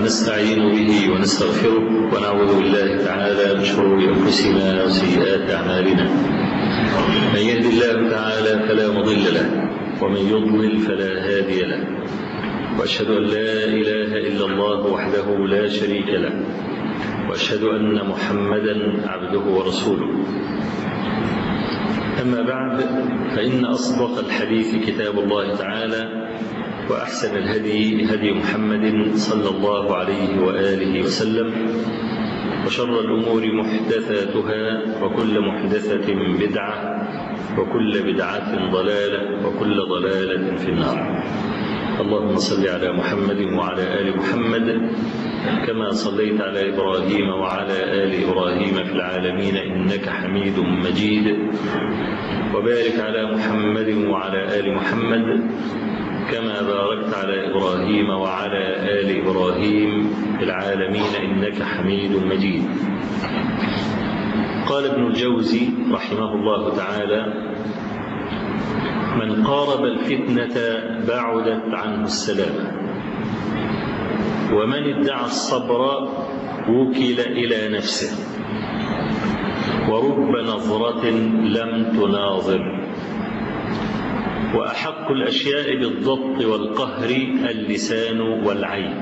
ونستعين به ونستغفره ونعوذ بالله تعالى من شرور أنفسنا وسيئات أعمالنا من يهد الله تعالى فلا مضل له ومن يضلل فلا هادي له وأشهد أن لا إله إلا الله وحده لا شريك له وأشهد أن محمدا عبده ورسوله أما بعد فإن أصدق الحديث كتاب الله تعالى وأحسن الهدي هدي محمد صلى الله عليه وآله وسلم وشر الأمور محدثاتها وكل محدثة بدعة وكل بدعة ضلالة وكل ضلالة في النار اللهم صل على محمد وعلى آل محمد كما صليت على إبراهيم وعلى آل إبراهيم في العالمين إنك حميد مجيد وبارك على محمد وعلى آل محمد كما باركت على إبراهيم وعلى آل إبراهيم في العالمين إنك حميد مجيد قال ابن الجوزي رحمه الله تعالى من قارب الفتنة بعدت عنه السلامة ومن ادعى الصبر وكل إلى نفسه ورب نظرة لم تناظر وأحق الأشياء بالضبط والقهر اللسان والعين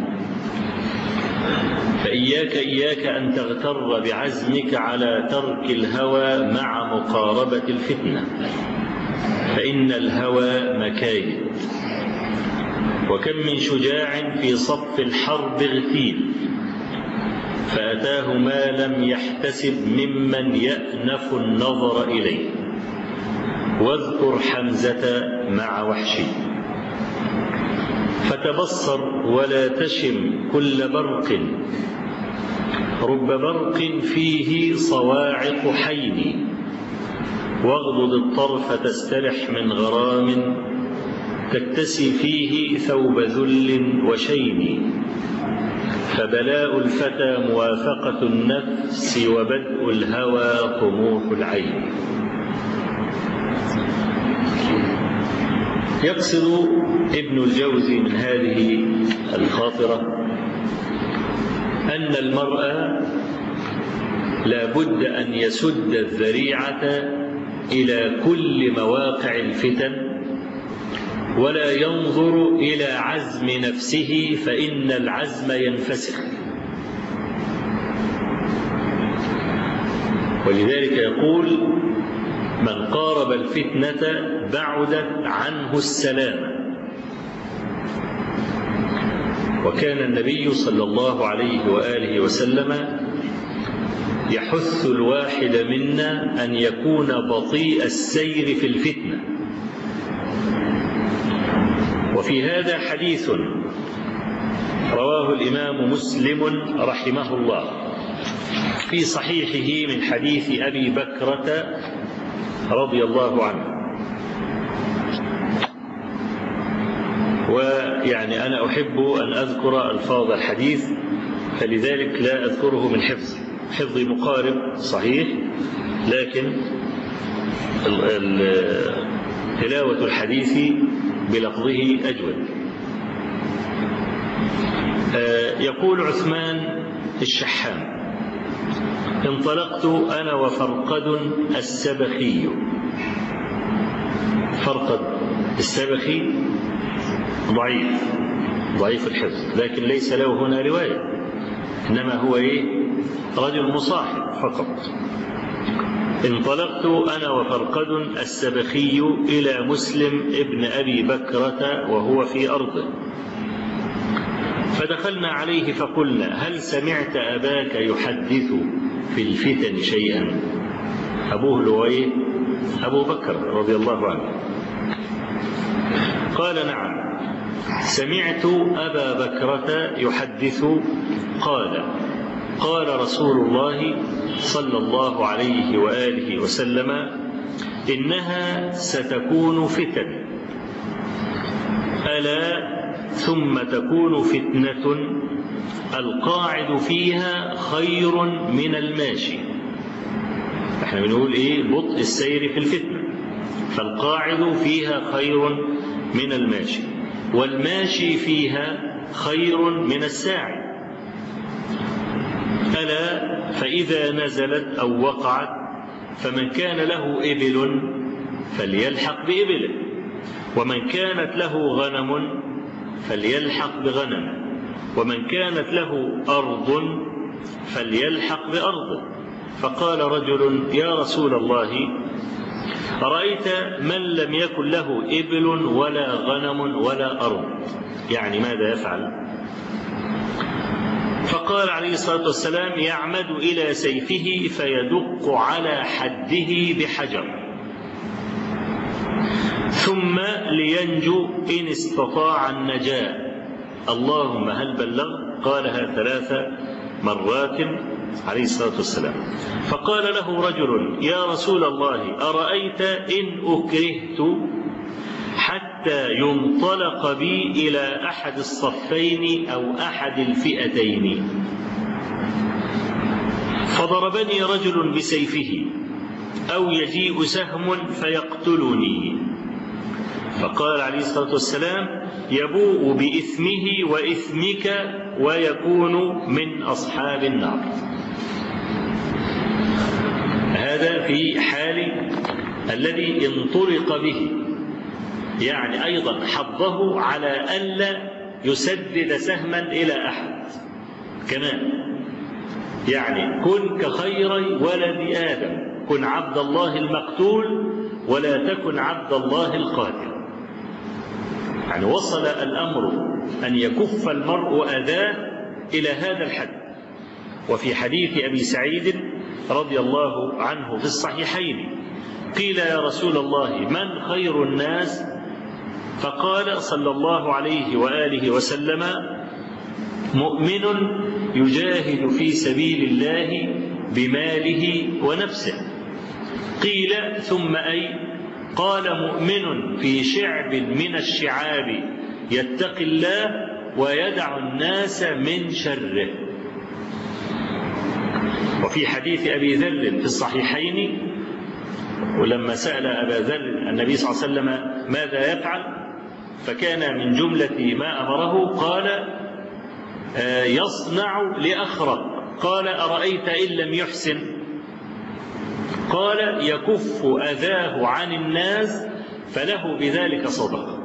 فإياك إياك أن تغتر بعزمك على ترك الهوى مع مقاربة الفتنة فإن الهوى مكايد وكم من شجاع في صف الحرب اغتيل فأتاه ما لم يحتسب ممن يأنف النظر إليه واذكر حمزة مع وحشي فتبصر ولا تشم كل برق رب برق فيه صواعق حين واغضض الطرف تسترح من غرام تكتسي فيه ثوب ذل وشين فبلاء الفتى موافقة النفس وبدء الهوى طموح العين يقصد ابن الجوزي من هذه الخاطرة أن المرء لا بد أن يسد الذريعة إلى كل مواقع الفتن ولا ينظر إلى عزم نفسه فإن العزم ينفسخ ولذلك يقول من قارب الفتنة بعدت عنه السلامة وكان النبي صلى الله عليه وآله وسلم يحث الواحد منا أن يكون بطيء السير في الفتنة وفي هذا حديث رواه الإمام مسلم رحمه الله في صحيحه من حديث أبي بكرة رضي الله عنه ويعني أنا أحب أن أذكر ألفاظ الحديث فلذلك لا أذكره من حفظ حفظي مقارب صحيح لكن تلاوة الحديث بلفظه أجود يقول عثمان الشحام انطلقت أنا وفرقد السبخي فرقد السبخي ضعيف ضعيف الحفظ لكن ليس له هنا رواية إنما هو إيه رجل مصاحب فقط انطلقت أنا وفرقد السبخي إلى مسلم ابن أبي بكرة وهو في أرضه فدخلنا عليه فقلنا هل سمعت أباك يحدث في الفتن شيئا أبوه لويه أبو بكر رضي الله عنه قال نعم سمعت أبا بكرة يحدث قال قال رسول الله صلى الله عليه وآله وسلم إنها ستكون فتن ألا ثم تكون فتنة القاعد فيها خير من الماشي احنا بنقول ايه بطء السير في الفتنة فالقاعد فيها خير من الماشي والماشي فيها خير من الساعي ألا فإذا نزلت أو وقعت فمن كان له إبل فليلحق بإبله ومن كانت له غنم فليلحق بغنم ومن كانت له أرض فليلحق بأرضه فقال رجل يا رسول الله أرأيت من لم يكن له إبل ولا غنم ولا أرض يعني ماذا يفعل فقال عليه الصلاة والسلام يعمد إلى سيفه فيدق على حده بحجر ثم لينجو إن استطاع النجاة اللهم هل بلغ قالها ثلاث مرات عليه الصلاة والسلام فقال له رجل يا رسول الله أرأيت إن أكرهت حتى ينطلق بي إلى أحد الصفين أو أحد الفئتين فضربني رجل بسيفه أو يجيء سهم فيقتلني فقال عليه الصلاة والسلام يبوء بإثمه وإثمك ويكون من أصحاب النار هذا في حال الذي انطلق به يعني أيضا حظه على ألا يسدد سهما إلى أحد كمان يعني كن كخير ولد آدم كن عبد الله المقتول ولا تكن عبد الله القاتل يعني وصل الأمر أن يكف المرء أذاه إلى هذا الحد وفي حديث أبي سعيد رضي الله عنه في الصحيحين قيل يا رسول الله من خير الناس فقال صلى الله عليه وآله وسلم مؤمن يجاهد في سبيل الله بماله ونفسه قيل ثم أي قال مؤمن في شعب من الشعاب يتقي الله ويدع الناس من شره وفي حديث أبي ذر في الصحيحين ولما سأل أبا ذر النبي صلى الله عليه وسلم ماذا يفعل فكان من جملة ما أمره قال يصنع لأخرق قال أرأيت إن لم يحسن قال يكف أذاه عن الناس فله بذلك صدقة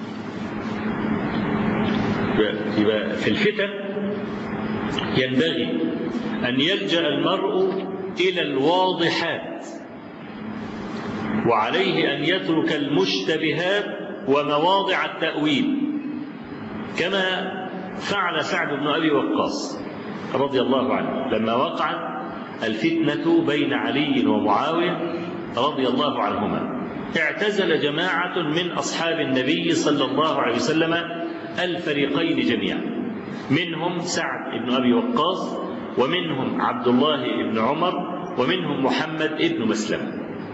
يبقى في الفتن ينبغي أن يلجأ المرء إلى الواضحات وعليه أن يترك المشتبهات ومواضع التأويل كما فعل سعد بن أبي وقاص رضي الله عنه لما وقعت الفتنة بين علي ومعاوية رضي الله عنهما اعتزل جماعة من أصحاب النبي صلى الله عليه وسلم الفريقين جميعا منهم سعد بن أبي وقاص ومنهم عبد الله بن عمر ومنهم محمد بن مسلم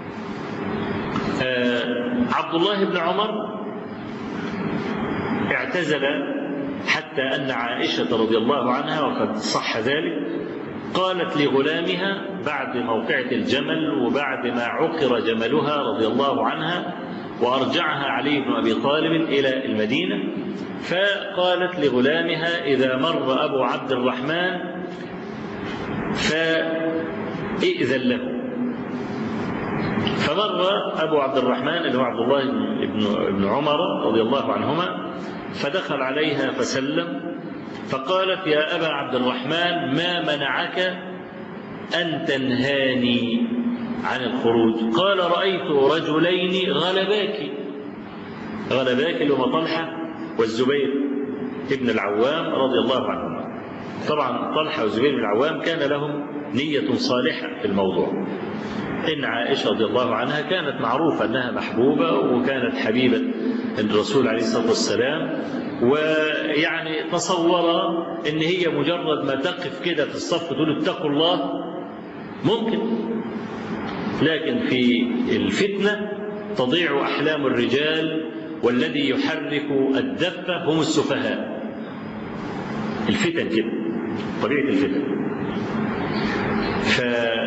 آه عبد الله بن عمر اعتزل حتى أن عائشة رضي الله عنها وقد صح ذلك قالت لغلامها بعد موقعة الجمل وبعد ما عقر جملها رضي الله عنها وأرجعها علي بن أبي طالب إلى المدينة فقالت لغلامها إذا مر أبو عبد الرحمن فإئذن له فمر أبو عبد الرحمن اللي هو عبد الله بن عمر رضي الله عنهما فدخل عليها فسلم فقالت يا أبا عبد الرحمن ما منعك أن تنهاني عن الخروج قال رأيت رجلين غلباك غلباك اللي هما طلحة والزبير ابن العوام رضي الله عنهما طبعا طلحة والزبير بن العوام كان لهم نية صالحة في الموضوع إن عائشة رضي الله عنها كانت معروفة أنها محبوبة وكانت حبيبة الرسول عليه الصلاة والسلام ويعني تصور ان هي مجرد ما تقف كده في الصف تقول اتقوا الله ممكن لكن في الفتنة تضيع أحلام الرجال والذي يحرك الدفة هم السفهاء الفتن كده طبيعة الفتن ف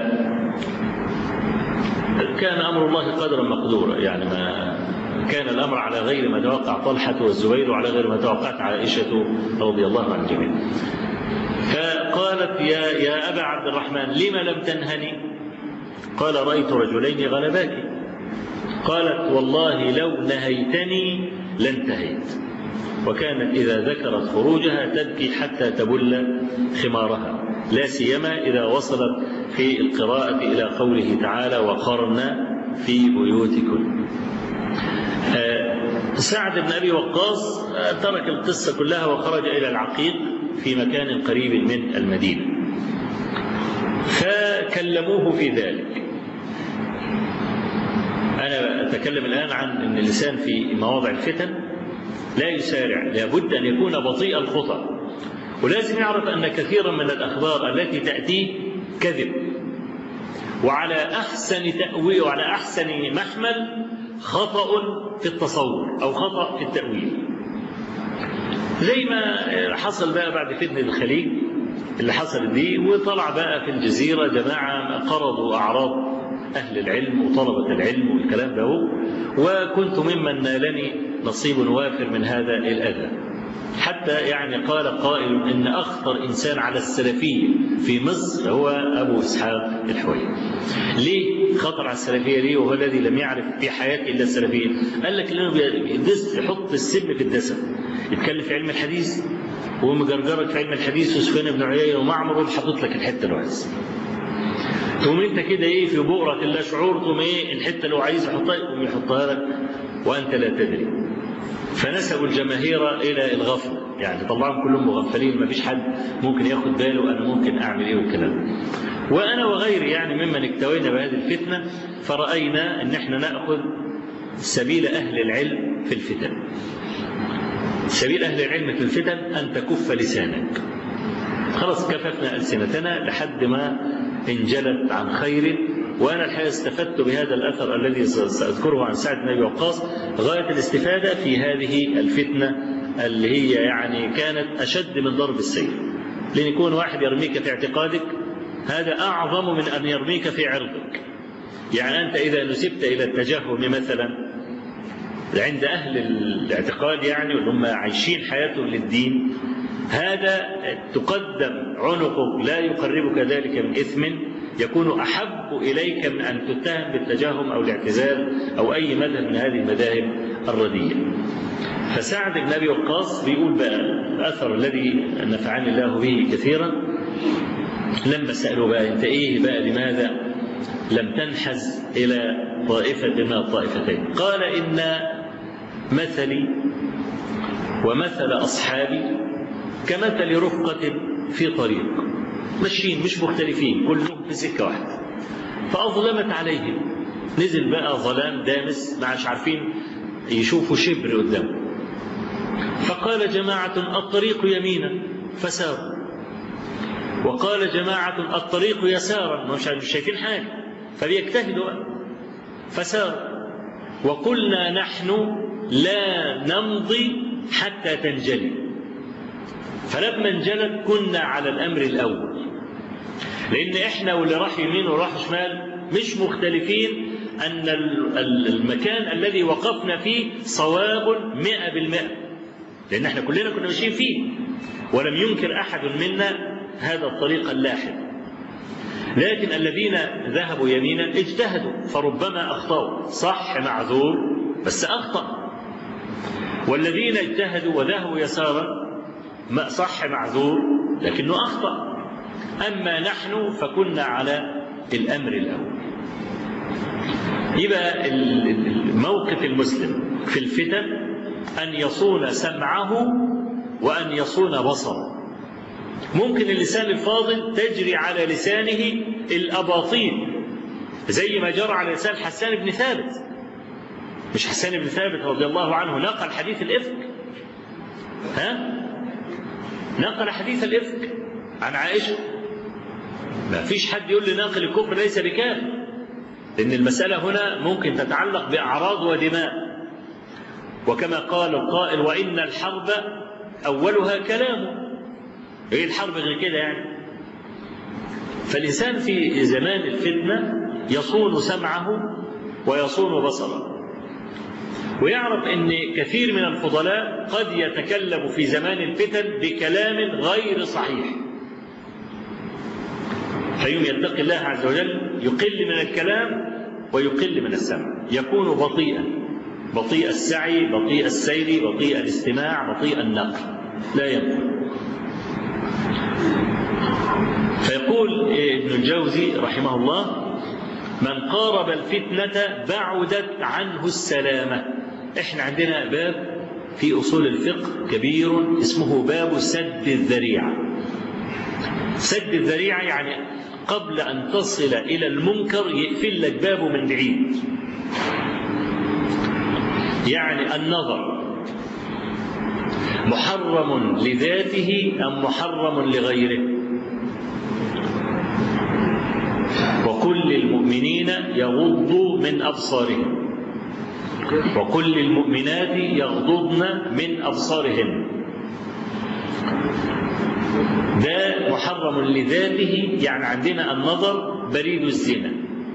كان أمر الله قدرا مقدورا يعني ما كان الأمر على غير ما توقع طلحة والزبير وعلى غير ما توقعت عائشة رضي الله عن الجميع فقال فقالت يا, يا أبا عبد الرحمن لم لم تنهني قال رأيت رجلين غلباك قالت والله لو نهيتني لانتهيت وكانت إذا ذكرت خروجها تبكي حتى تبل خمارها لا سيما إذا وصلت في القراءة إلى قوله تعالى وقرنا في بيوتكن سعد بن أبي وقاص ترك القصة كلها وخرج إلى العقيق في مكان قريب من المدينة فكلموه في ذلك أنا أتكلم الآن عن أن الإنسان في مواضع الفتن لا يسارع لابد أن يكون بطيء الخطى ولازم يعرف أن كثيرا من الأخبار التي تأتيه كذب وعلى أحسن تأويل وعلى أحسن محمل خطأ في التصور أو خطأ في التأويل زي ما حصل بقى بعد فتنة الخليج اللي حصلت دي وطلع بقى في الجزيرة جماعة قرضوا أعراض أهل العلم وطلبة العلم والكلام ده وكنت ممن نالني نصيب وافر من هذا الأذى حتى يعني قال قائل إن أخطر إنسان على السلفية في مصر هو أبو إسحاق الحويني ليه خطر على السلفية ليه وهو الذي لم يعرف في حياته إلا السلفية قال لك لأنه بيدس يحط السم في الدسم يتكلم في علم الحديث ومجرجرك في علم الحديث وسفيان بن عيينة ومعمر وحاطط لك الحتة الوعز تقوم انت كده ايه في بؤرة لا شعور تقوم ايه الحتة اللي هو عايز يحطها يقوم يحطها لك وانت لا تدري فنسبوا الجماهير الى الغفله يعني طلعهم كلهم مغفلين ما فيش حد ممكن ياخد باله انا ممكن اعمل ايه والكلام وانا وغيري يعني ممن اكتوينا بهذه الفتنه فراينا ان احنا ناخذ سبيل اهل العلم في الفتن سبيل اهل العلم في الفتن ان تكف لسانك خلاص كففنا السنتنا لحد ما انجلت عن خير وانا الحقيقه استفدت بهذا الاثر الذي ساذكره عن سعد بن ابي وقاص غايه الاستفاده في هذه الفتنه اللي هي يعني كانت اشد من ضرب السيف لان يكون واحد يرميك في اعتقادك هذا اعظم من ان يرميك في عرضك يعني انت اذا نسبت الى التجهم مثلا عند اهل الاعتقاد يعني واللي هم عايشين حياتهم للدين هذا تقدم عنقك لا يقربك ذلك من اثم يكون أحب إليك من أن تتهم بالتجاهم أو الاعتزال أو أي مذهب من هذه المذاهب الرديئة فسعد بن أبي وقاص بيقول بقى الأثر الذي نفعني الله به كثيرا لما سألوا بقى أنت إيه بقى لماذا لم تنحز إلى طائفة من الطائفتين قال إن مثلي ومثل أصحابي كمثل رفقة في طريق ماشيين مش مختلفين كلهم في سكة واحدة فأظلمت عليهم نزل بقى ظلام دامس ما عادش عارفين يشوفوا شبر قدامهم فقال جماعة الطريق يمينا فساروا وقال جماعة الطريق يسارا مش شايفين حاجة فبيجتهدوا بقى فساروا وقلنا نحن لا نمضي حتى تنجلي فلما انجلت كنا على الأمر الأول لأن إحنا واللي راح يمين وراح شمال مش مختلفين أن المكان الذي وقفنا فيه صواب مئة بالمئة لأن إحنا كلنا كنا ماشيين فيه ولم ينكر أحد منا هذا الطريق اللاحق لكن الذين ذهبوا يمينا اجتهدوا فربما أخطأوا صح معذور بس أخطأ والذين اجتهدوا وذهبوا يسارا ما صح معذور لكنه أخطأ أما نحن فكنا على الأمر الأول يبقى موقف المسلم في الفتن أن يصون سمعه وأن يصون بصره ممكن اللسان الفاضل تجري على لسانه الأباطيل زي ما جرى على لسان حسان بن ثابت مش حسان بن ثابت رضي الله عنه نقل حديث الإفك ها نقل حديث الإفك عن عائشة ما فيش حد يقول لي ناقل الكفر ليس بكافر لأن المسألة هنا ممكن تتعلق بأعراض ودماء وكما قال القائل وإن الحرب أولها كلام إيه الحرب غير كده يعني فالإنسان في زمان الفتنة يصون سمعه ويصون بصره ويعرف أن كثير من الفضلاء قد يتكلم في زمان الفتن بكلام غير صحيح فيوم يتقي الله عز وجل يقل من الكلام ويقل من السمع يكون بطيئا بطيء السعي بطيء السير بطيء الاستماع بطيء النقل لا ينقل فيقول ابن الجوزي رحمه الله من قارب الفتنة بعدت عنه السلامة احنا عندنا باب في أصول الفقه كبير اسمه باب سد الذريعة سد الذريعة يعني قبل أن تصل إلى المنكر يقفل لك بابه من بعيد يعني النظر محرم لذاته أم محرم لغيره وكل المؤمنين يغضوا من أبصارهم وكل المؤمنات يغضضن من أبصارهن ده محرم لذاته يعني عندنا النظر بريد الزنا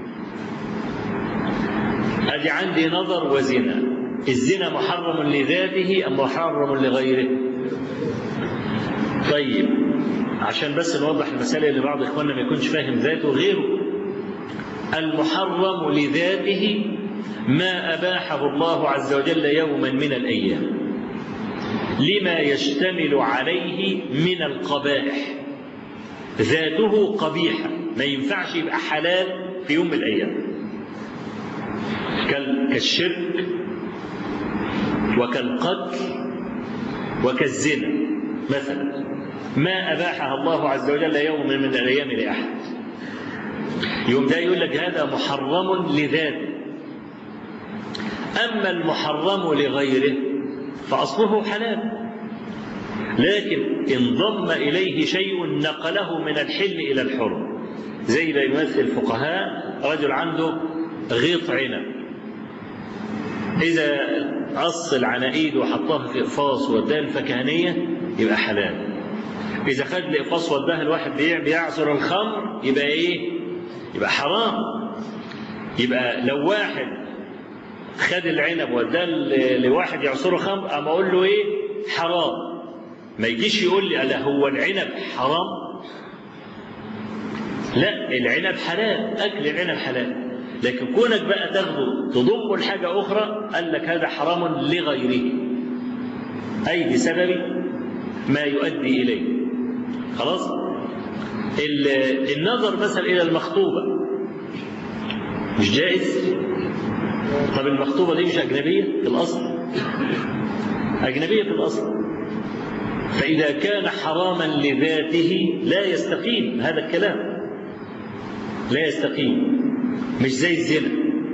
ادي عندي نظر وزنا الزنا محرم لذاته ام محرم لغيره طيب عشان بس نوضح المسألة اللي بعض إخواننا ما يكونش فاهم ذاته غيره المحرم لذاته ما أباحه الله عز وجل يوما من الأيام لما يشتمل عليه من القبائح ذاته قبيحة ما ينفعش يبقى حلال في يوم من الأيام كالشرك وكالقتل وكالزنا مثلا ما أباحها الله عز وجل يوم من الأيام لأحد يوم ده يقول لك هذا محرم لذاته أما المحرم لغيره فأصله حلال لكن انضم إليه شيء نقله من الحل إلى الحرم زي ما يمثل الفقهاء رجل عنده غيط عنب إذا قص العناقيد وحطها في إقفاص وداها الفكهانية يبقى حلال إذا خد الإقفاص وداها الواحد بيعصر الخمر يبقى إيه؟ يبقى حرام يبقى لو واحد خد العنب وداه لواحد يعصره خمر اما اقول له ايه حرام ما يجيش يقول لي الا هو العنب حرام لا العنب حلال اكل العنب حلال لكن كونك بقى تاخده تضم لحاجه اخرى قال لك هذا حرام لغيره اي بسبب ما يؤدي اليه خلاص النظر مثلا الى المخطوبه مش جائز طب المخطوبة دي مش أجنبية في الأصل أجنبية في الأصل فإذا كان حراما لذاته لا يستقيم هذا الكلام لا يستقيم مش زي الزنا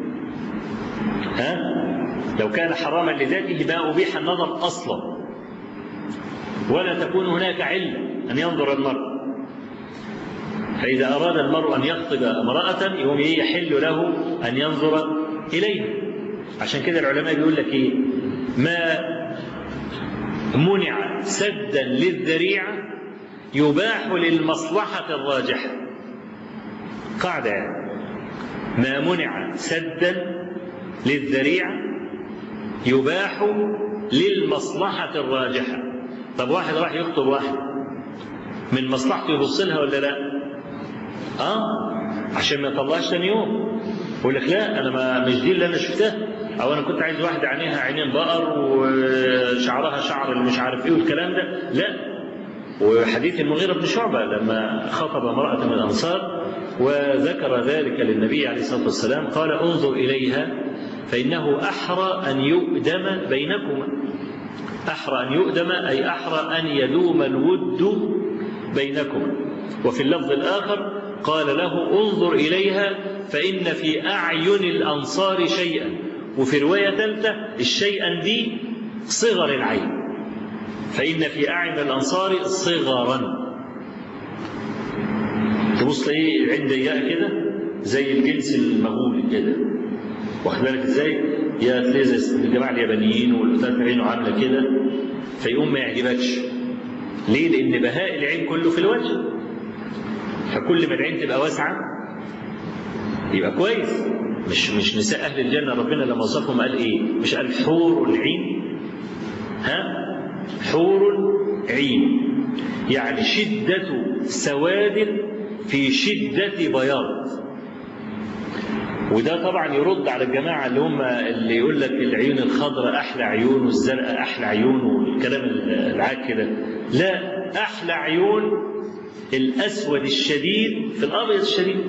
ها لو كان حراما لذاته ما أبيح النظر أصلا ولا تكون هناك علة أن ينظر المرء فإذا أراد المرء أن يخطب امرأة يوم يحل له أن ينظر إليها عشان كده العلماء بيقول لك إيه ما منع سدا للذريعة يباح للمصلحة الراجحة قاعدة يعني ما منع سدا للذريعة يباح للمصلحة الراجحة طب واحد راح يخطب واحد من مصلحته يبص لها ولا لا؟ اه عشان ما يطلعش ثاني يوم يقول لك لا انا ما مش دي اللي انا شفتها او انا كنت عايز واحده عينيها عينين بقر وشعرها شعر اللي مش عارف ايه والكلام ده لا وحديث المغيرة بن شعبة لما خطب امرأة من الأنصار وذكر ذلك للنبي عليه الصلاة والسلام قال انظر إليها فإنه أحرى أن يؤدم بينكما أحرى أن يؤدم أي أحرى أن يدوم الود بينكما وفي اللفظ الآخر قال له انظر إليها فإن في أعين الأنصار شيئا وفي رواية ثالثة الشيئا دي صغر العين فإن في أعين الأنصار صغرا تبص ايه عند اياه كده زي الجنس المغولي كده واخد بالك ازاي؟ يا تلاقي زي الجماعه اليابانيين والقتال عينه عامله كده فيقوم ما يعجبكش ليه؟ لأن بهاء العين كله في الوجه فكل ما العين تبقى واسعة يبقى كويس مش مش نساء أهل الجنة ربنا لما وصفهم قال إيه؟ مش قال حور العين؟ ها؟ حور عين يعني شدة سواد في شدة بياض وده طبعا يرد على الجماعة اللي هم اللي يقول لك العيون الخضراء أحلى عيون والزرقاء أحلى عيون والكلام العاك كده لا أحلى عيون الأسود الشديد في الأبيض الشديد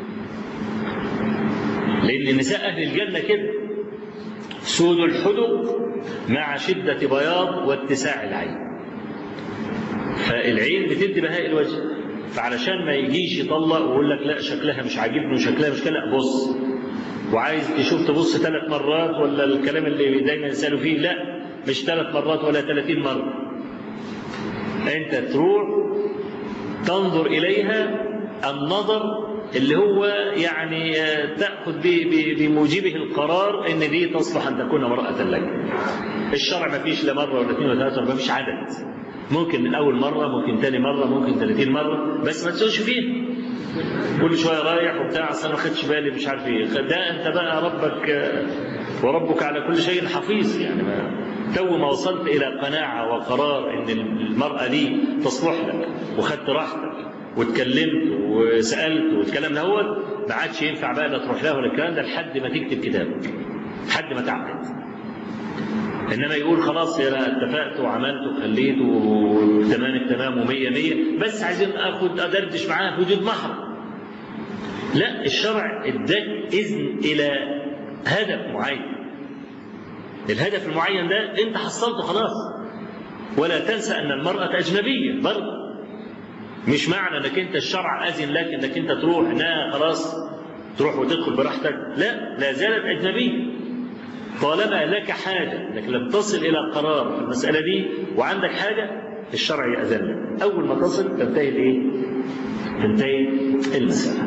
لأن نساء أهل الجنة كده سود الحدق مع شدة بياض واتساع العين فالعين بتدي بهاء الوجه فعلشان ما يجيش يطلق ويقول لك لا شكلها مش عاجبني وشكلها مش كده لا بص وعايز تشوف تبص ثلاث مرات ولا الكلام اللي دايما يسالوا فيه لا مش ثلاث مرات ولا ثلاثين مرة انت تروح تنظر اليها النظر اللي هو يعني تأخذ بموجبه القرار ان دي تصلح ان تكون امرأة لك الشرع ما فيش لا مرة ولا اثنين ولا ثلاثة ما فيش عدد ممكن من أول مرة ممكن تاني مرة ممكن 30 مرة بس ما تسويش فيه كل شوية رايح وبتاع أصل أنا ما خدتش بالي مش عارف إيه ده أنت بقى ربك وربك على كل شيء حفيظ يعني ما تو ما وصلت إلى قناعة وقرار إن المرأة دي تصلح لك وخدت راحتك واتكلمت وسألت والكلام دوت ما عادش ينفع بقى لا تروح لها ولا الكلام ده لحد ما تكتب كتابك لحد ما تعقد انما يقول خلاص انا اتفقت وعملت وخليت وتمام التمام ومية مية بس عايزين اخد ادردش معاه في وجود محرم لا الشرع اداك اذن الى هدف معين الهدف المعين ده انت حصلته خلاص ولا تنسى ان المرأة اجنبية برضه مش معنى انك انت الشرع اذن لك انك انت تروح لا خلاص تروح وتدخل براحتك لا لا زالت اجنبيه طالما لك حاجة انك لم تصل إلى قرار في المسألة دي وعندك حاجة الشرع يأذن لك أول ما تصل تنتهي الإيه؟ تنتهي المسألة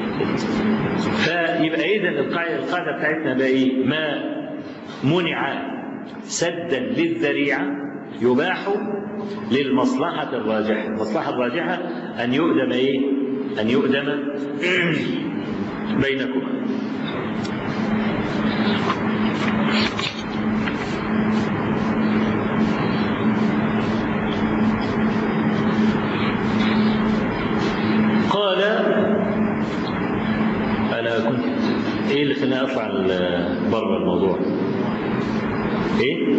فيبقى إذا القاعدة القاعدة بتاعتنا بقى إيه؟ ما منع سدا للذريعة يباح للمصلحة الراجحة، المصلحة الراجحة أن يؤدم إيه؟ أن يؤدم بينكما. قال انا كنت ايه اللي خلاني اطلع بره الموضوع ايه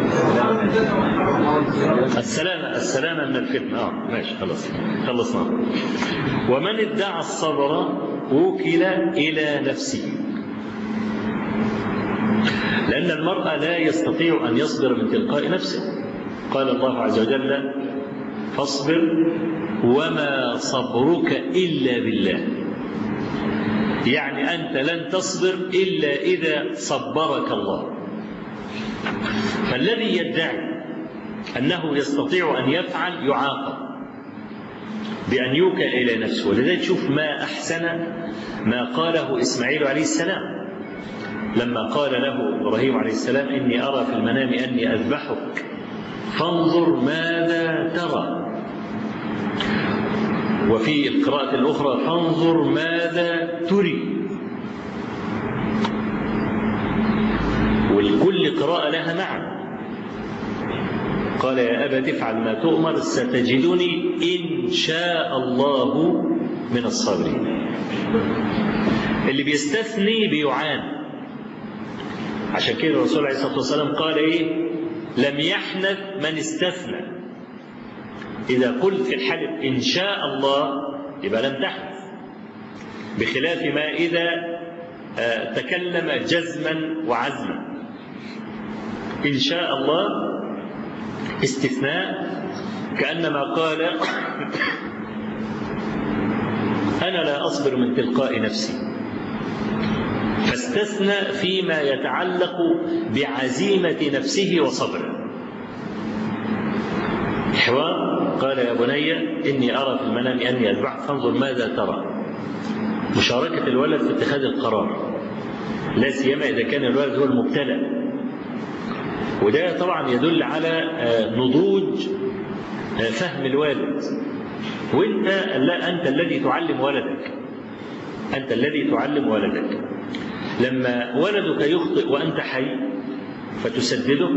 السلامة السلامة من الفتنة اه ماشي خلاص خلصنا ومن ادعى الصبر وكل إلى نفسه لأن المرء لا يستطيع أن يصبر من تلقاء نفسه قال الله عز وجل فاصبر وما صبرك إلا بالله يعني أنت لن تصبر إلا إذا صبرك الله فالذي يدعي أنه يستطيع أن يفعل يعاقب بأن يوكل إلى نفسه ولذلك شوف ما أحسن ما قاله إسماعيل عليه السلام لما قال له إبراهيم عليه السلام إني أرى في المنام أني أذبحك فانظر ماذا ترى وفي القراءة الأخرى فانظر ماذا تري ولكل قراءة لها معنى قال يا أبا تفعل ما تؤمر ستجدني إن شاء الله من الصابرين اللي بيستثني بيعان عشان كده الرسول عليه الصلاة والسلام قال إيه لم يحنث من استثنى إذا قلت في الحلف إن شاء الله يبقى لم تحنث بخلاف ما إذا تكلم جزما وعزما إن شاء الله استثناء كأنما قال أنا لا أصبر من تلقاء نفسي فاستثنى فيما يتعلق بعزيمة نفسه وصبره حوار قال يا بني إني أرى في المنام أني أذبحك فانظر ماذا ترى مشاركة الولد في اتخاذ القرار لا سيما إذا كان الولد هو المبتلى وده طبعا يدل على نضوج فهم الوالد وانت لا انت الذي تعلم ولدك انت الذي تعلم ولدك لما ولدك يخطئ وانت حي فتسدده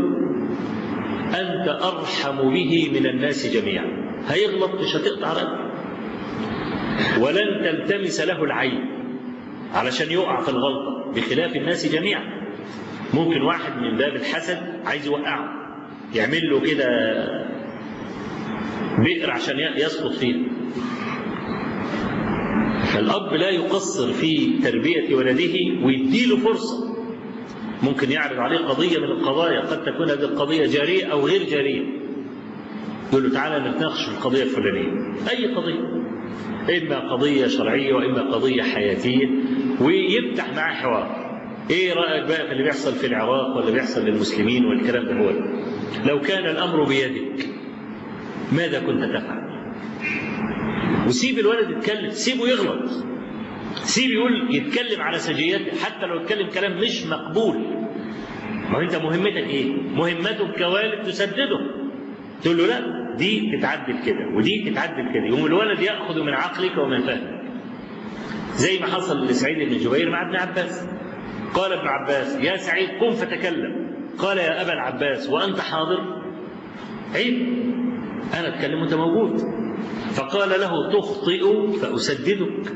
انت ارحم به من الناس جميعا هيغلط مش هتقطع رقبته ولن تلتمس له العين علشان يقع في الغلطة بخلاف الناس جميعا ممكن واحد من باب الحسد عايز يوقعه يعمل له كده بئر عشان يسقط فيه فالأب لا يقصر في تربية ولده ويديله فرصة ممكن يعرض عليه قضية من القضايا قد تكون هذه القضية جارية أو غير جارية يقول له تعالى نتناقش في القضية الفلانية أي قضية إما قضية شرعية وإما قضية حياتية ويفتح معاه حوار ايه رايك بقى في اللي بيحصل في العراق ولا بيحصل للمسلمين والكلام ده هو لو كان الامر بيدك ماذا كنت تفعل وسيب الولد يتكلم سيبه يغلط سيب يقول يتكلم على سجيات حتى لو يتكلم كلام مش مقبول ما انت مهمتك ايه مهمتك كوالد تسدده تقول له لا دي تتعدل كده ودي تتعدل كده يقوم الولد ياخذ من عقلك ومن فهمك زي ما حصل لسعيد بن جبير مع ابن عباس قال ابن عباس يا سعيد قم فتكلم قال يا أبا العباس وأنت حاضر عيب أنا أتكلم وأنت موجود فقال له تخطئ فأسددك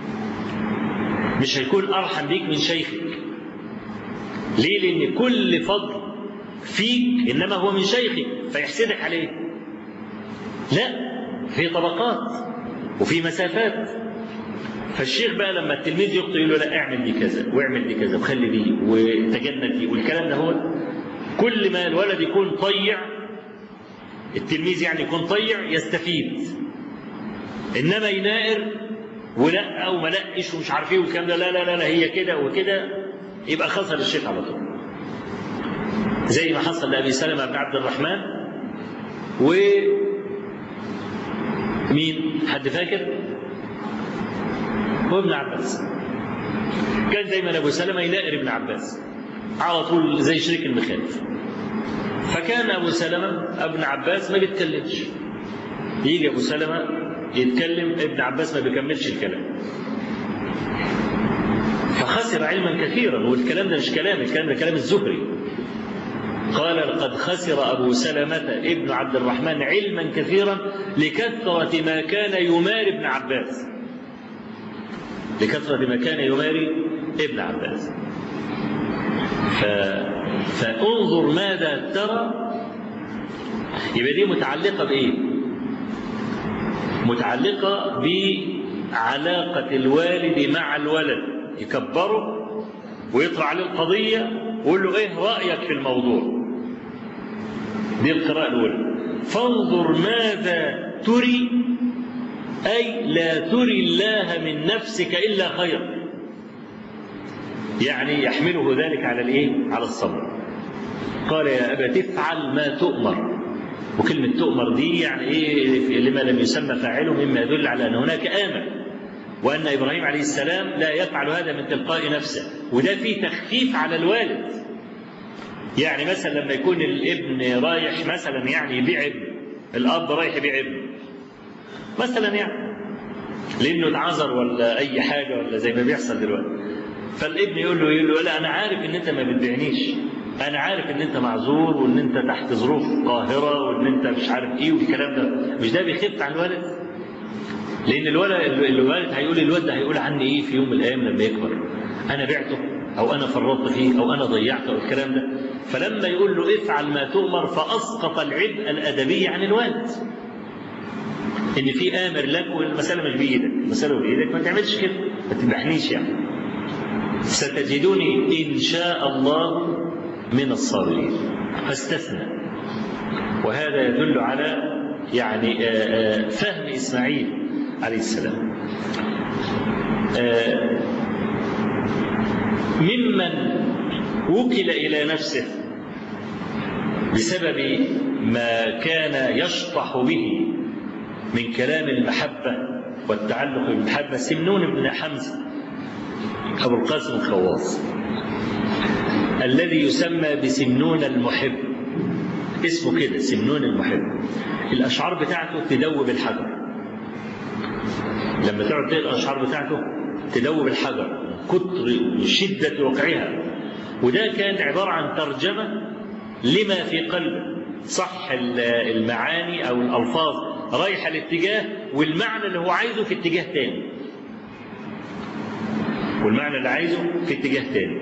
مش هيكون أرحم بيك من شيخك ليه لأن كل فضل فيك إنما هو من شيخك فيحسدك عليه لا في طبقات وفي مسافات فالشيخ بقى لما التلميذ يخطئ يقول له لا اعمل دي كذا واعمل دي كذا وخلي دي وتجنب دي والكلام ده هو كل ما الولد يكون طيع التلميذ يعني يكون طيع يستفيد انما ينائر ولا وما لقش ومش عارف ايه والكلام ده لا لا لا, لا هي كده وكده يبقى خسر الشيخ على طول زي ما حصل لابي سلمه بن عبد الرحمن و مين حد فاكر هو ابن عباس كان دايما ابو سلمه ينائر ابن عباس على طول زي شريك المخالف فكان ابو سلمه ابن عباس ما بيتكلمش يجي ابو سلمه يتكلم ابن عباس ما بيكملش الكلام فخسر علما كثيرا والكلام ده مش كلام الكلام ده كلام الزهري قال لقد خسر أبو سلمة ابن عبد الرحمن علما كثيرا لكثرة ما كان يماري ابن عباس لكثرة ما كان يماري ابن عباس ف... فانظر ماذا ترى يبقى دي متعلقة بإيه متعلقة بعلاقة الوالد مع الولد يكبره ويطرح عليه القضية ويقول له ايه رأيك في الموضوع دي القراءة الأولى فانظر ماذا تري أي لا تري الله من نفسك إلا خيرا يعني يحمله ذلك على الايه على الصبر قال يا أبا تفعل ما تؤمر وكلمة تؤمر دي يعني ايه لما لم يسمى فاعله مما يدل على أن هناك آمر وأن إبراهيم عليه السلام لا يفعل هذا من تلقاء نفسه وده فيه تخفيف على الوالد يعني مثلا لما يكون الابن رايح مثلا يعني يبيع ابن الأب رايح يبيع ابن مثلا يعني لأنه اتعذر ولا أي حاجة ولا زي ما بيحصل دلوقتي فالابن يقول له يقول له لا أنا عارف إن أنت ما بتبيعنيش أنا عارف إن أنت معذور وإن أنت تحت ظروف قاهرة وإن أنت مش عارف إيه والكلام ده مش ده بيخف على الولد لان الولد الوالد هيقول الولد ده هيقول عني ايه في يوم من الايام لما يكبر انا بعته او انا فرطت فيه او انا ضيعته او الكلام ده فلما يقول له افعل ما تؤمر فاسقط العبء الادبي عن الوالد ان في امر لك والمساله مش بايدك المساله بايدك ما تعملش كده ما تذبحنيش يعني ستجدني ان شاء الله من الصابرين فاستثنى وهذا يدل على يعني فهم اسماعيل عليه السلام ممن وكل إلى نفسه بسبب ما كان يشطح به من كلام المحبة والتعلق بالمحبة سمنون بن حمزة أبو القاسم الخواص الذي يسمى بسمنون المحب اسمه كده سمنون المحب الأشعار بتاعته تدوب الحجر لما تقعد تقرا الاشعار بتاعته تدوب الحجر كتر شده وقعها وده كان عباره عن ترجمه لما في قلبه صح المعاني او الالفاظ رايحه الاتجاه والمعنى اللي هو عايزه في اتجاه تاني والمعنى اللي عايزه في اتجاه تاني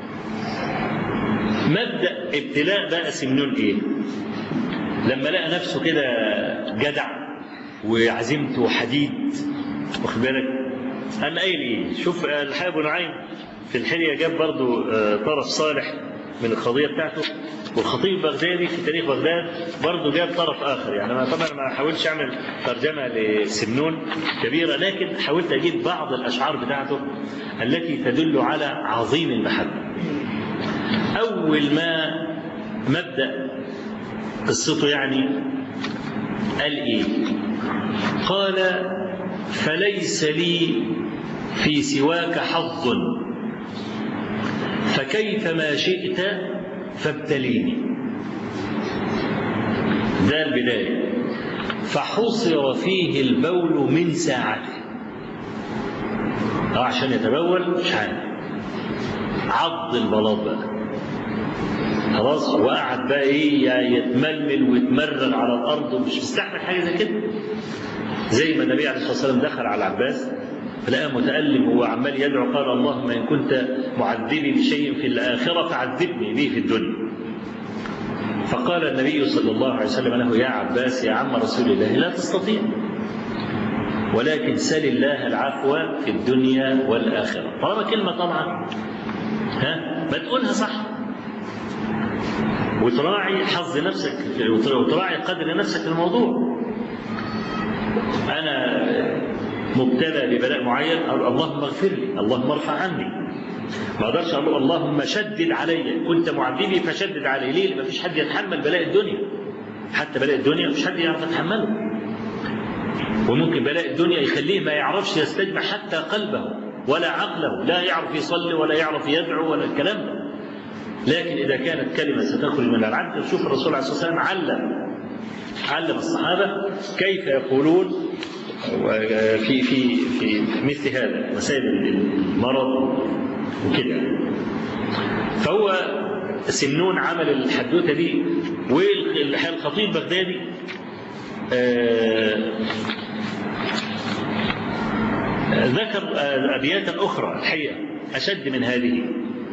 مبدأ ابتلاء بقى سمنون ايه لما لقى نفسه كده جدع وعزيمته حديد واخد بالك قام قايل ايه شوف الحاج ابو نعيم في الحليه جاب برضو طرف صالح من القضيه بتاعته والخطيب البغدادي في تاريخ بغداد برضه جاب طرف اخر يعني انا طبعا ما حاولتش اعمل ترجمه لسمنون كبيره لكن حاولت اجيب بعض الاشعار بتاعته التي تدل على عظيم المحبه. اول ما مبدا قصته يعني قال ايه؟ قال فليس لي في سواك حظ فكيف ما شئت فابتليني ده البداية فحصر فيه البول من ساعته أو عشان يتبول مش عارف عض البلاط بقى خلاص وقعد بقى ايه يتململ ويتمرغ على الارض ومش مستحمل حاجه زي كده زي ما النبي عليه الصلاه والسلام دخل على العباس فلقى متألم وهو عمال يدعو قال اللهم إن كنت معذبي بشيء في الآخرة فعذبني به في الدنيا فقال النبي صلى الله عليه وسلم له يا عباس يا عم رسول الله لا تستطيع ولكن سل الله العفو في الدنيا والآخرة طالما كلمة طبعا ها ما تقولها صح وتراعي حظ نفسك وتراعي قدر نفسك في الموضوع أنا مبتلى ببلاء معين اللهم اغفر لي اللهم ارفع عني ما اقدرش اقول اللهم شدد علي كنت معذبي فشدد علي ليه ما فيش حد يتحمل بلاء الدنيا حتى بلاء الدنيا مفيش حد يعرف يتحمله وممكن بلاء الدنيا يخليه ما يعرفش يستجمع حتى قلبه ولا عقله لا يعرف يصلي ولا يعرف يدعو ولا الكلام ده لكن اذا كانت كلمه ستخرج من العبد شوف الرسول عليه الصلاه والسلام علم علم الصحابه كيف يقولون في في في مثل هذا مسائل المرض وكده فهو سمنون عمل الحدوته دي والخطيب البغدادي ذكر ابياتا اخرى الحقيقه اشد من هذه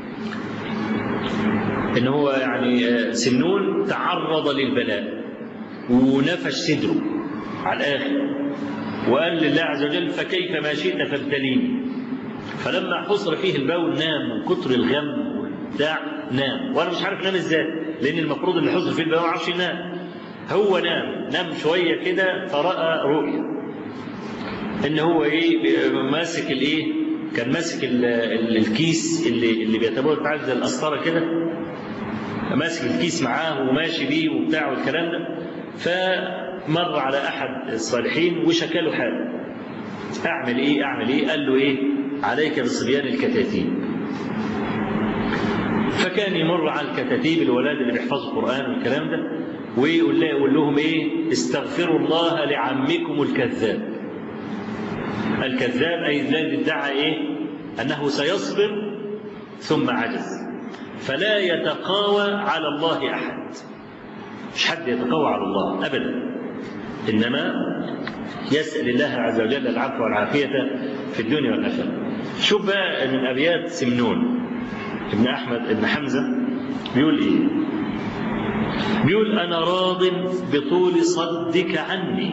ان هو يعني سمنون تعرض للبلاء ونفش صدره على الاخر وقال لله عز وجل فكيف ما شئت فابتليني فلما حصر فيه البول نام من كتر الغم والبتاع نام وانا مش عارف نام ازاي لان المفروض اللي حصر فيه البول ما يعرفش ينام هو نام نام شويه كده فراى رؤيا ان هو ايه ماسك الايه كان ماسك ال ال الكيس اللي اللي بيتبول بتاع زي القسطره كده ماسك الكيس معاه وماشي بيه وبتاع والكلام ده ف مر على احد الصالحين وشكى له حاله اعمل ايه اعمل ايه قال له ايه عليك بصبيان الكتاتيب فكان يمر على الكتاتيب الولاد اللي بيحفظوا القران والكلام ده ويقول له يقول لهم ايه استغفروا الله لعمكم الكذاب الكذاب اي الذي ادعى ايه انه سيصبر ثم عجز فلا يتقاوى على الله احد مش حد يتقوى على الله ابدا انما يسال الله عز وجل العفو والعافيه في الدنيا والاخره شوف بقى من ابيات سمنون ابن احمد ابن حمزه بيقول ايه بيقول انا راض بطول صدك عني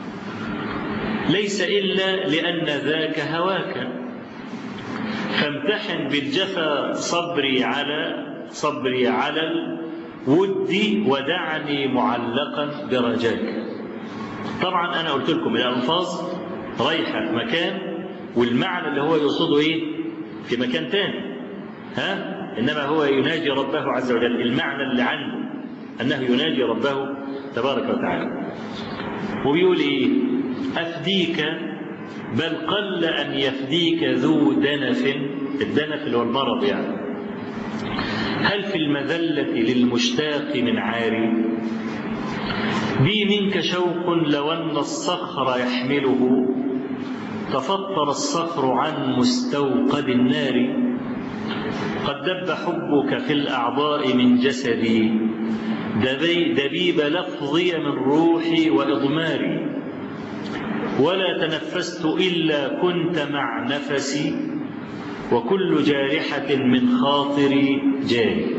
ليس الا لان ذاك هواك فامتحن بالجفا صبري على صبري على ودي ودعني معلقا برجاك طبعا انا قلت لكم الالفاظ رايحه في مكان والمعنى اللي هو يقصده ايه في مكان تاني ها انما هو يناجي ربه عز وجل المعنى اللي عنده انه يناجي ربه تبارك وتعالى وبيقول ايه افديك بل قل ان يفديك ذو دنف الدنف اللي هو المرض يعني هل في المذله للمشتاق من عاري بي منك شوق لو أن الصخر يحمله تفطر الصخر عن مستوقد النار قد دب حبك في الأعضاء من جسدي دبي دبيب لفظي من روحي وإضماري ولا تنفست إلا كنت مع نفسي وكل جارحة من خاطري جاري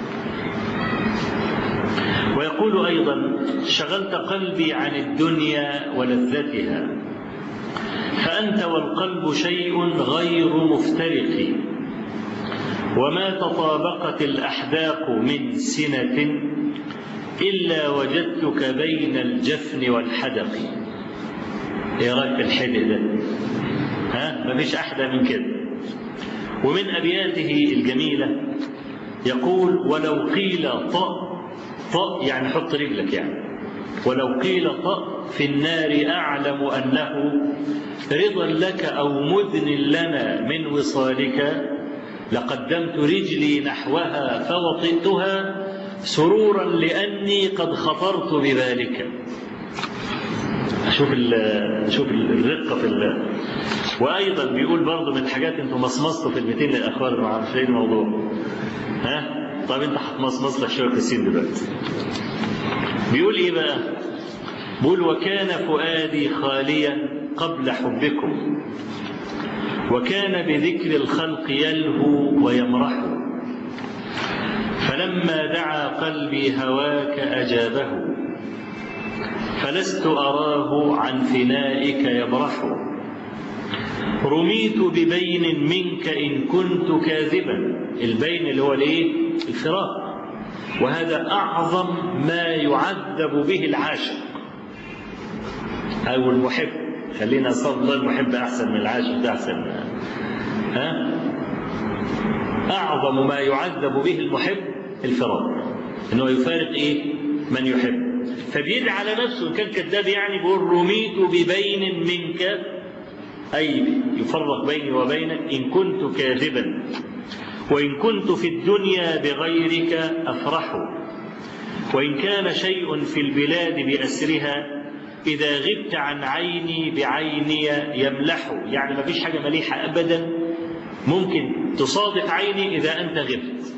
ويقول أيضا شغلت قلبي عن الدنيا ولذتها فأنت والقلب شيء غير مفترق وما تطابقت الأحداق من سنة إلا وجدتك بين الجفن والحدق ايه رايك في الحدق ده ها مفيش احلى من كده ومن ابياته الجميله يقول ولو قيل طأ طأ يعني حط رجلك يعني ولو قيل طأ في النار أعلم أنه رضا لك أو مذن لنا من وصالك لقدمت رجلي نحوها فوطئتها سرورا لأني قد خطرت بذلك شوف ال شوف الرقه في ال وايضا بيقول برضه من الحاجات انتم مصمصتوا في البيتين للاخوان ما اعرفش ايه الموضوع ها طب انت هتمصمص لك شويه السين دلوقتي بيقول ايه بقى بيقول وكان فؤادي خاليا قبل حبكم وكان بذكر الخلق يلهو ويمرح فلما دعا قلبي هواك اجابه فلست أراه عن فنائك يبرح رميت ببين منك إن كنت كاذبا البين اللي هو الايه الفراق وهذا أعظم ما يعذب به العاشق أو المحب خلينا صد المحب أحسن من العاشق ده أحسن ها أعظم ما يعذب به المحب الفراق إنه يفارق إيه من يحب فبيدعي على نفسه إن كان كذاب يعني بيقول رميت ببين منك أي يفرق بيني وبينك إن كنت كاذبا وإن كنت في الدنيا بغيرك أفرح وإن كان شيء في البلاد بأسرها إذا غبت عن عيني بعيني يملح يعني ما فيش حاجة مليحة أبدا ممكن تصادق عيني إذا أنت غبت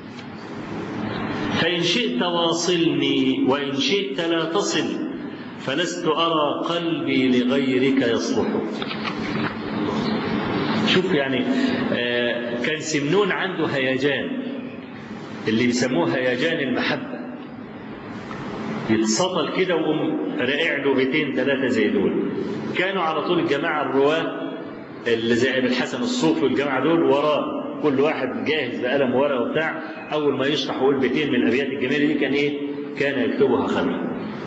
فإن شئت واصلني وإن شئت لا تصل فلست أرى قلبي لغيرك يصلح شوف يعني آه كان سمنون عنده هيجان اللي بيسموه هيجان المحبة يتسطل كده ويقوم رائع له بيتين ثلاثة زي دول كانوا على طول الجماعة الرواة اللي زي ابن الحسن الصوفي والجماعة دول وراه كل واحد جاهز بقلم ورقه وبتاع اول ما يشرح ويقول بيتين من الابيات الجميله دي كان ايه؟ كان يكتبها خمي.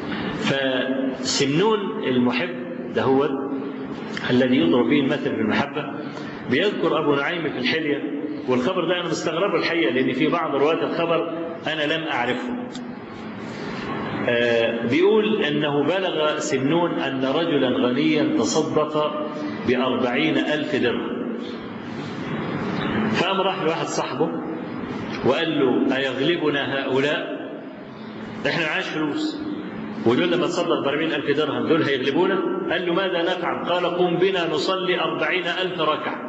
فسمنون المحب ده هو الذي يضرب به المثل بالمحبه بيذكر ابو نعيم في الحليه والخبر ده انا مستغربه الحقيقه لان في بعض رواه الخبر انا لم اعرفه. آه بيقول انه بلغ سمنون ان رجلا غنيا تصدق بأربعين ألف درهم فقام راح لواحد صاحبه وقال له أيغلبنا هؤلاء احنا معاش فلوس ودول لما تصدق ب ألف درهم دول هيغلبونا قال له ماذا نفعل قال قم بنا نصلي أربعين ألف ركعة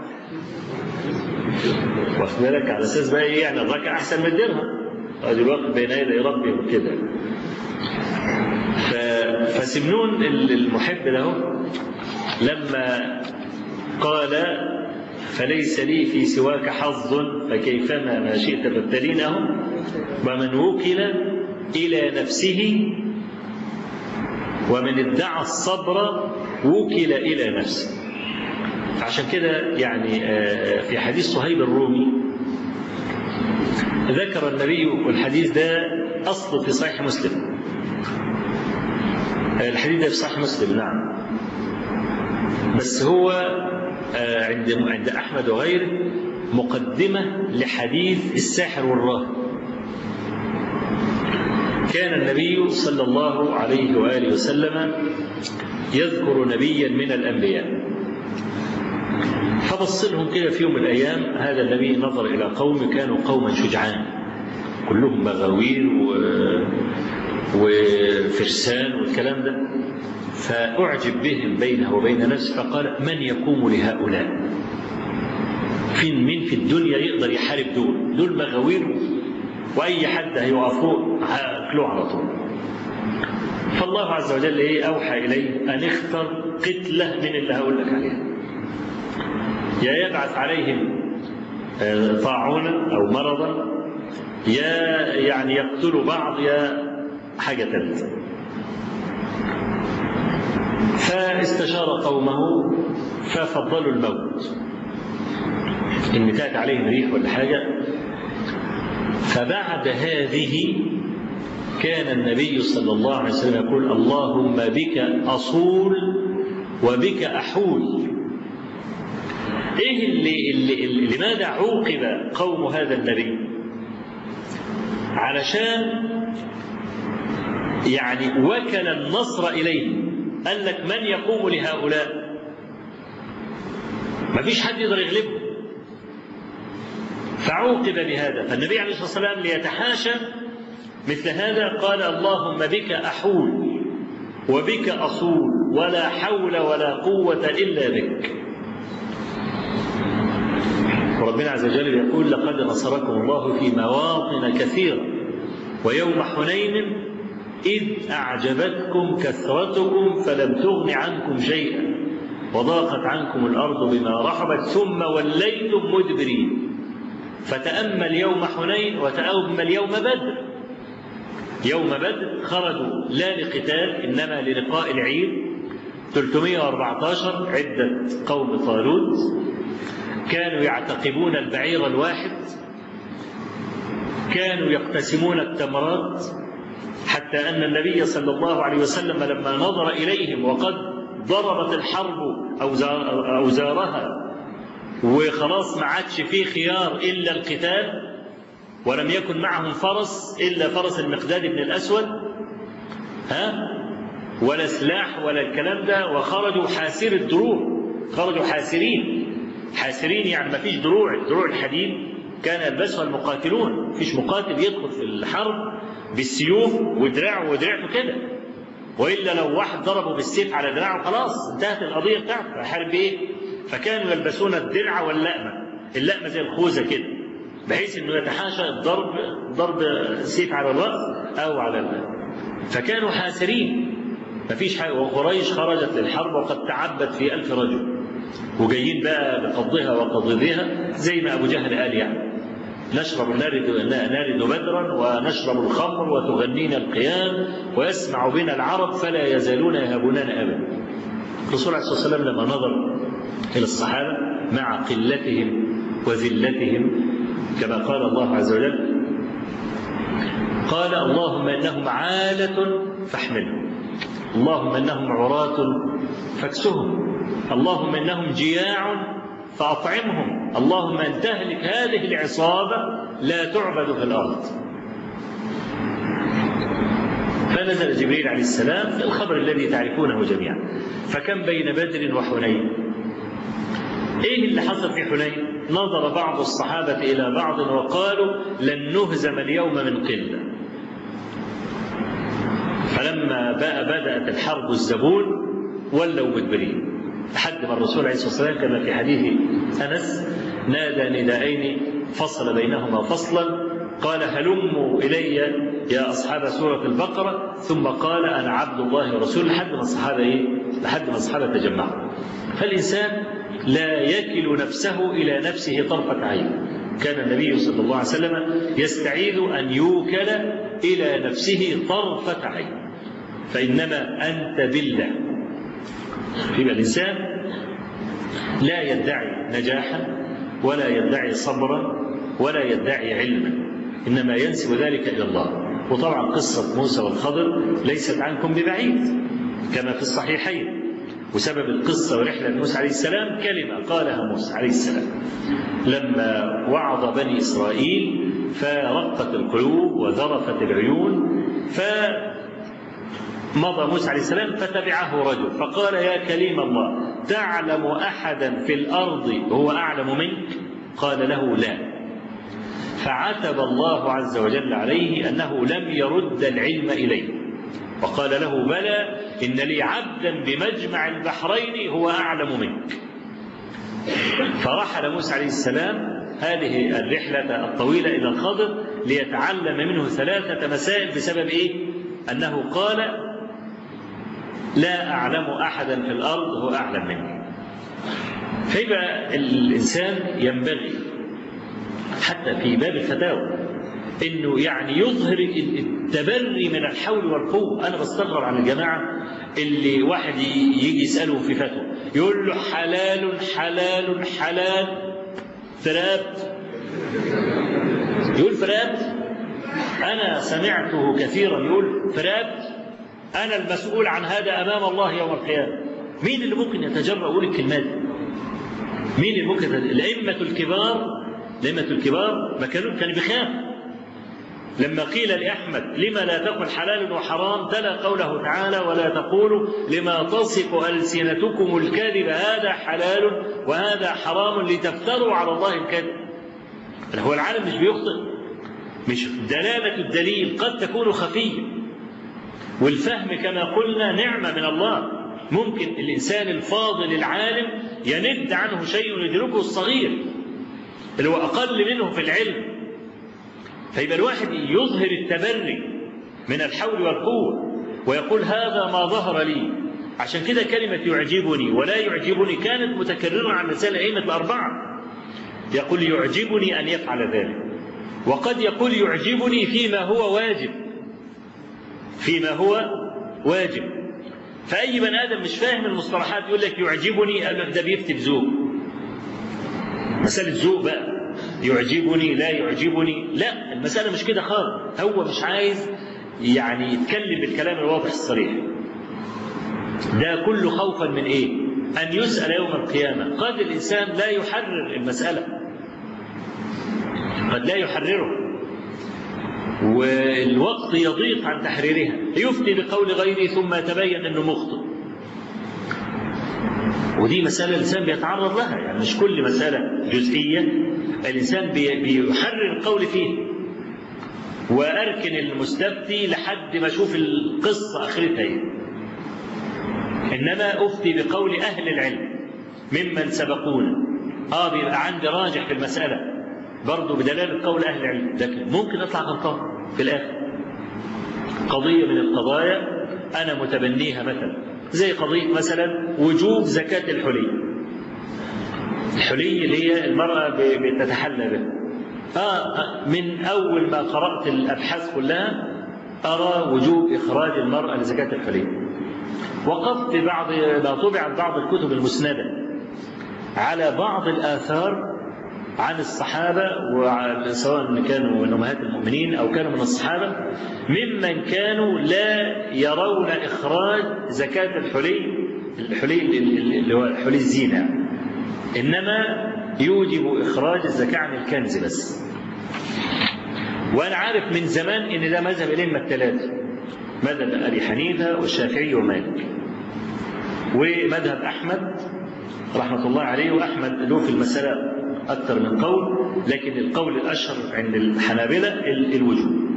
واخد بالك على اساس بقى ايه يعني الركعه احسن من الدرهم ادي الوقت بين يدي ربي وكده ف... فسمنون المحب له لما قال فليس لي في سواك حظ فكيفما ما شئت فابتلينه ومن وكل إلى نفسه ومن ادعى الصبر وكل إلى نفسه عشان كده يعني في حديث صهيب الرومي ذكر النبي والحديث ده أصله في صحيح مسلم الحديث ده في صحيح مسلم نعم بس هو عند عند احمد وغيره مقدمه لحديث الساحر والراهب كان النبي صلى الله عليه واله وسلم يذكر نبيا من الانبياء فبص لهم كده في يوم من الايام هذا النبي نظر الى قوم كانوا قوما شجعان كلهم مغاوير و... وفرسان والكلام ده فأعجب بهم بينه وبين نفسه فقال من يقوم لهؤلاء فين مين في الدنيا يقدر يحارب دول دول مغاوير وأي حد هيقفوه هياكلوه على طول فالله عز وجل إيه أوحى إليه أن اختر قتلة من اللي هقول لك عليها يا يبعث عليهم طاعونا أو مرضا يا يعني يقتلوا بعض يا حاجة ثالثة فاستشار قومه ففضلوا الموت إن تأتي عليهم ريح ولا حاجة فبعد هذه كان النبي صلى الله عليه وسلم يقول اللهم بك أصول وبك أحول إيه اللي, اللي, اللي لماذا عوقب قوم هذا النبي علشان يعني وكل النصر إليه قال لك من يقوم لهؤلاء ما فيش حد يقدر يغلبهم فعوقب بهذا فالنبي عليه الصلاة والسلام ليتحاشى مثل هذا قال اللهم بك أحول وبك أصول ولا حول ولا قوة إلا بك وربنا عز وجل يقول لقد نصركم الله في مواطن كثيرة ويوم حنين إذ أعجبتكم كثرتكم فلم تغن عنكم شيئا وضاقت عنكم الأرض بما رحبت ثم وليتم مدبرين فتأمل يوم حنين وتأمل يوم بدر يوم بدر خرجوا لا لقتال إنما للقاء العيد 314 عدة قوم طالوت كانوا يعتقبون البعير الواحد كانوا يقتسمون التمرات حتى أن النبي صلى الله عليه وسلم لما نظر إليهم وقد ضربت الحرب أوزارها وخلاص ما عادش فيه خيار إلا القتال ولم يكن معهم فرس إلا فرس المقداد بن الأسود ها ولا سلاح ولا الكلام ده وخرجوا حاسر الدروع خرجوا حاسرين حاسرين يعني ما فيش دروع دروع الحديد كان يلبسها المقاتلون فيش مقاتل يدخل في الحرب بالسيوف ودراعه ودراعته كده والا لو واحد ضربه بالسيف على دراعه خلاص انتهت القضيه بتاعته هيحارب بايه؟ فكانوا يلبسون الدرع واللأمه اللأمه زي الخوذه كده بحيث انه يتحاشى الضرب ضرب سيف على الراس او على ال فكانوا حاسرين مفيش حاجه وقريش خرجت للحرب وقد تعبت في ألف رجل وجايين بقى بقضها وقضيها زي ما ابو جهل قال يعني نشرب نرد نرد بدرا ونشرب الخمر وتغنينا القيام ويسمع بنا العرب فلا يزالون يهابوننا ابدا. الرسول عليه الصلاه والسلام لما نظر الى الصحابه مع قلتهم وذلتهم كما قال الله عز وجل قال اللهم انهم عاله فاحملهم اللهم انهم عراه فاكسهم اللهم انهم جياع فاطعمهم اللهم ان تهلك هذه العصابه لا تعبد في الارض فنزل جبريل عليه السلام في الخبر الذي تعرفونه جميعا فكم بين بدر وحنين ايه اللي حصل في حنين نظر بعض الصحابه الى بعض وقالوا لن نهزم اليوم من قله فلما بقى بدات الحرب الزبون ولوا مدبرين لحد ما الرسول عليه الصلاه والسلام كما في حديث انس نادى نداءين فصل بينهما فصلا قال هلموا الي يا اصحاب سوره البقره ثم قال انا عبد الله ورسوله لحد ما الصحابه ايه؟ لحد ما الصحابه تجمعوا. فالانسان لا يكل نفسه الى نفسه طرفه عين. كان النبي صلى الله عليه وسلم يستعيذ ان يوكل الى نفسه طرفه عين. فانما انت بالله. يبقى الانسان لا يدعي نجاحا ولا يدعي صبرا ولا يدعي علما انما ينسب ذلك الى الله وطبعا قصه موسى والخضر ليست عنكم ببعيد كما في الصحيحين وسبب القصه ورحله موسى عليه السلام كلمه قالها موسى عليه السلام لما وعظ بني اسرائيل فرقت القلوب وذرفت العيون ف مضى موسى عليه السلام فتبعه رجل فقال يا كليم الله تعلم احدا في الارض هو اعلم منك قال له لا فعتب الله عز وجل عليه انه لم يرد العلم اليه وقال له بلى ان لي عبدا بمجمع البحرين هو اعلم منك فرحل موسى عليه السلام هذه الرحله الطويله الى الخضر ليتعلم منه ثلاثه مسائل بسبب ايه انه قال لا أعلم أحدا في الأرض هو أعلم مني فيبقى الإنسان ينبغي حتى في باب الفتاوى انه يعني يظهر التبري من الحول والقوه انا بستغرب عن الجماعه اللي واحد يجي يساله في فتوى يقول له حلال حلال حلال فرات يقول فرات انا سمعته كثيرا يقول فرات انا المسؤول عن هذا امام الله يوم القيامه مين اللي ممكن يتجرأ يقول الكلمات دي؟ مين اللي ممكن الائمه الكبار الائمه الكبار ما كانوا كانوا بيخافوا لما قيل لأحمد لما لا تقل حلال وحرام تلا قوله تعالى ولا تقولوا لما تصف ألسنتكم الكذب هذا حلال وهذا حرام لتفتروا على الله الكذب هو العالم مش بيخطئ مش دلالة الدليل قد تكون خفية والفهم كما قلنا نعمة من الله ممكن الإنسان الفاضل العالم يند عنه شيء يدركه الصغير اللي هو أقل منه في العلم فيبقى الواحد يظهر التبري من الحول والقوة ويقول هذا ما ظهر لي عشان كده كلمة يعجبني ولا يعجبني كانت متكررة عن لسان الأئمة الأربعة يقول يعجبني أن يفعل ذلك وقد يقول يعجبني فيما هو واجب فيما هو واجب فأي بني آدم مش فاهم المصطلحات يقول لك يعجبني ده بيفتي بذوق مسألة ذوق بقى يعجبني لا يعجبني لا المسألة مش كده خالص هو مش عايز يعني يتكلم بالكلام الواضح الصريح ده كله خوفا من ايه ان يسأل يوم القيامة قد الانسان لا يحرر المسألة قد لا يحرره والوقت يضيق عن تحريرها يفتي بقول غيره ثم يتبين انه مخطئ ودي مسألة الإنسان بيتعرض لها يعني مش كل مسألة جزئية الإنسان بيحرر القول فيه وأركن المستفتي لحد ما أشوف القصة آخرتها إيه إنما أفتي بقول أهل العلم ممن سبقونا آه بيبقى عندي راجح في المسألة برضه بدلالة قول أهل العلم لكن ممكن أطلع غلطان في الآخر قضية من القضايا أنا متبنيها مثلا زي قضية مثلا وجوب زكاة الحلي الحلي اللي هي المرأة بتتحلى به آه من أول ما قرأت الأبحاث كلها أرى وجوب إخراج المرأة لزكاة الحلي وقفت بعض ما طبعت بعض الكتب المسندة على بعض الآثار عن الصحابة سواء كانوا من أمهات المؤمنين أو كانوا من الصحابة ممن كانوا لا يرون إخراج زكاة الحلي الحلي اللي هو حلي الزينة إنما يوجب إخراج الزكاة عن الكنز بس وأنا عارف من زمان إن ده مذهب الأئمة الثلاثة مذهب أبي حنيفة والشافعي ومالك ومذهب أحمد رحمة الله عليه وأحمد له في المسألة أكثر من قول لكن القول الأشهر عند الحنابلة الوجوب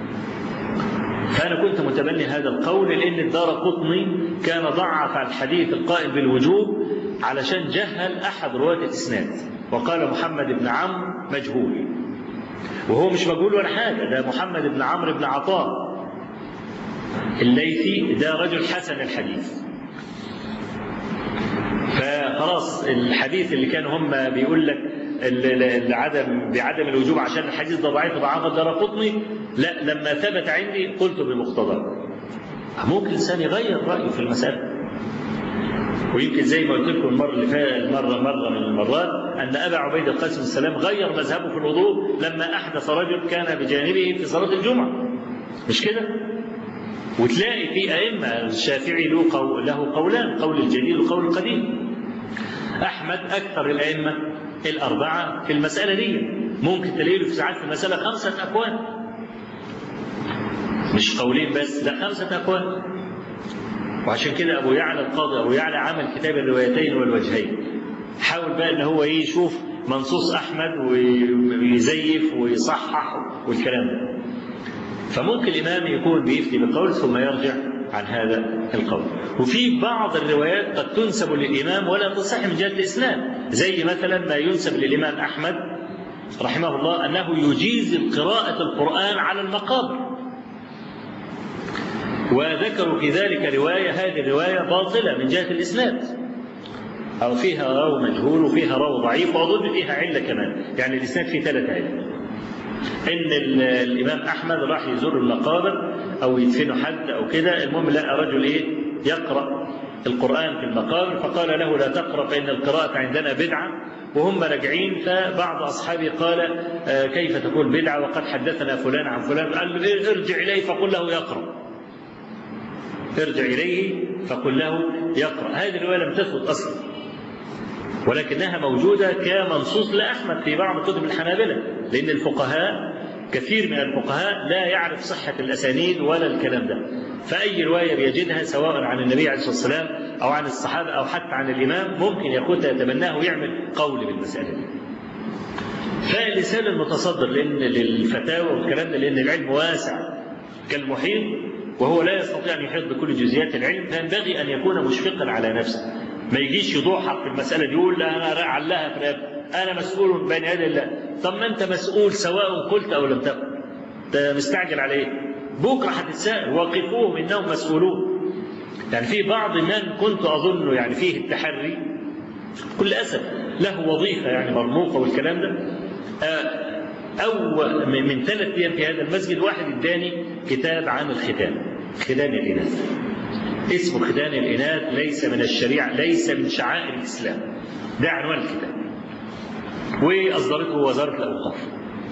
فأنا كنت متبني هذا القول لأن الدار قطني كان ضعف الحديث القائل بالوجوب علشان جهل أحد رواة الإسناد وقال محمد بن عمرو مجهول وهو مش مجهول ولا حاجة ده محمد بن عمرو بن عطاء الليثي ده رجل حسن الحديث فخلاص الحديث اللي كانوا هم بيقول لك العدم بعدم الوجوب عشان الحديث ده ضعيف ضعف الدار قطني لا لما ثبت عندي قلت بمقتضى ممكن الانسان يغير رايه في المساله ويمكن زي ما قلت لكم المره اللي فاتت مره مره من المرات ان ابا عبيد القاسم السلام غير مذهبه في الوضوء لما احدث رجل كان بجانبه في صلاه الجمعه مش كده؟ وتلاقي في ائمه الشافعي له قول له قولان قول الجديد وقول القديم احمد اكثر الائمه الاربعه في المساله دي ممكن تلاقي له في ساعات في المساله خمسه اقوال مش قولين بس لا خمسه اقوال وعشان كده ابو يعلى القاضي ابو يعلى عمل كتاب الروايتين والوجهين حاول بقى ان هو ايه يشوف منصوص احمد ويزيف ويصحح والكلام ده فممكن الامام يكون بيفتي بقول ثم يرجع عن هذا القول وفي بعض الروايات قد تنسب للامام ولا تصح من جهه الاسناد زي مثلا ما ينسب للامام احمد رحمه الله انه يجيز قراءه القران على المقابر وذكروا في ذلك رواية هذه الرواية باطلة من جهة الإسناد أو فيها راو مجهول وفيها راو ضعيف وأظن فيها علة كمان يعني الإسناد فيه ثلاث علل إن الإمام أحمد راح يزور المقابر أو يدفنوا حد أو كده المهم لقى رجل إيه يقرأ القرآن في المقابر فقال له لا تقرأ فإن القراءة عندنا بدعة وهم راجعين فبعض أصحابه قال آه كيف تقول بدعة وقد حدثنا فلان عن فلان قال له ارجع إليه فقل له يقرأ ارجع إليه فقل له يقرأ هذه الرواية لم تثبت أصلا ولكنها موجودة كمنصوص لأحمد في بعض كتب الحنابلة لأن الفقهاء كثير من الفقهاء لا يعرف صحة الأسانيد ولا الكلام ده فأي رواية بيجدها سواء عن النبي عليه الصلاة والسلام أو عن الصحابة أو حتى عن الإمام ممكن ياخدها يتبناه ويعمل قول بالمسألة دي فالإنسان المتصدر لأن للفتاوى والكلام ده لأن العلم واسع كالمحيط وهو لا يستطيع أن يحيط بكل جزئيات العلم فينبغي أن يكون مشفقا على نفسه ما يجيش يضحك في المسألة دي يقول لا أنا علها في رقبتي أنا مسؤول بين يدي الله طب ما أنت مسؤول سواء قلت أو لم تقل أنت مستعجل على إيه؟ بكرة هتتساءل وقفوهم إنهم مسؤولون يعني في بعض من كنت أظن يعني فيه التحري كل أسف له وظيفة يعني مرموقة والكلام ده أو من ثلاث أيام في هذا المسجد واحد اداني كتاب عن الختان ختان الإناث اسمه ختان الإناث ليس من الشريعة ليس من شعائر الإسلام ده عنوان الكتاب وأصدرته وزارة الأوقاف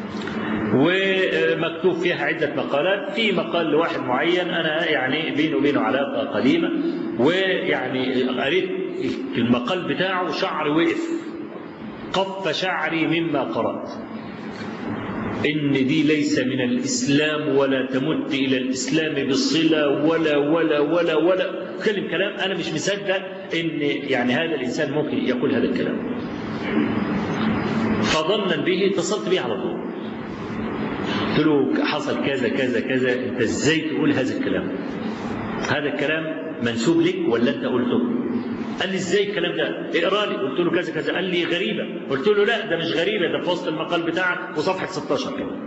ومكتوب فيها عدة مقالات في مقال لواحد معين أنا يعني بيني وبينه علاقة قديمة ويعني قريت المقال بتاعه شعري وقف قف شعري مما قرأت إن دي ليس من الإسلام ولا تمت إلى الإسلام بصلة ولا ولا ولا ولا كلم كلام أنا مش مصدق إن يعني هذا الإنسان ممكن يقول هذا الكلام فظنا به اتصلت به على طول قلت له حصل كذا كذا كذا انت ازاي تقول هذا الكلام هذا الكلام منسوب لك ولا انت قلته قال لي ازاي الكلام ده اقرا لي قلت له كذا كذا قال لي غريبه قلت له لا ده مش غريبه ده في وسط المقال بتاعك وصفحه 16 كمان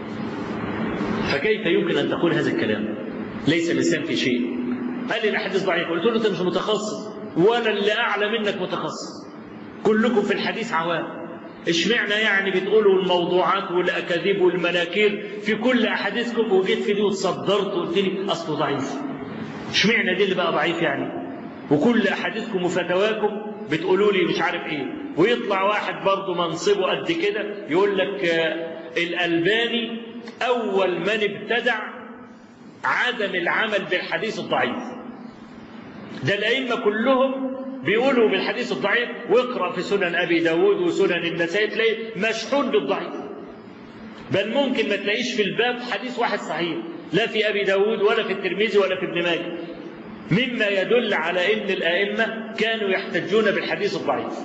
فكيف يمكن ان تقول هذا الكلام ليس الانسان في شيء قال لي الاحاديث ضعيفه قلت له انت مش متخصص ولا اللي اعلى منك متخصص كلكم في الحديث عوام اشمعنى يعني بتقولوا الموضوعات والاكاذيب والمناكير في كل احاديثكم وجيت في دي وتصدرت وقلت لي اصله ضعيف اشمعنى دي اللي بقى ضعيف يعني وكل احاديثكم وفتواكم بتقولوا لي مش عارف ايه ويطلع واحد برضه منصبه قد كده يقول لك آه الالباني اول من ابتدع عدم العمل بالحديث الضعيف ده الائمه كلهم بيقولوا بالحديث الضعيف واقرا في سنن ابي داود وسنن النسائي تلاقي مشحون بالضعيف بل ممكن ما تلاقيش في الباب حديث واحد صحيح لا في ابي داود ولا في الترمذي ولا في ابن ماجه مما يدل على ان الائمه كانوا يحتجون بالحديث الضعيف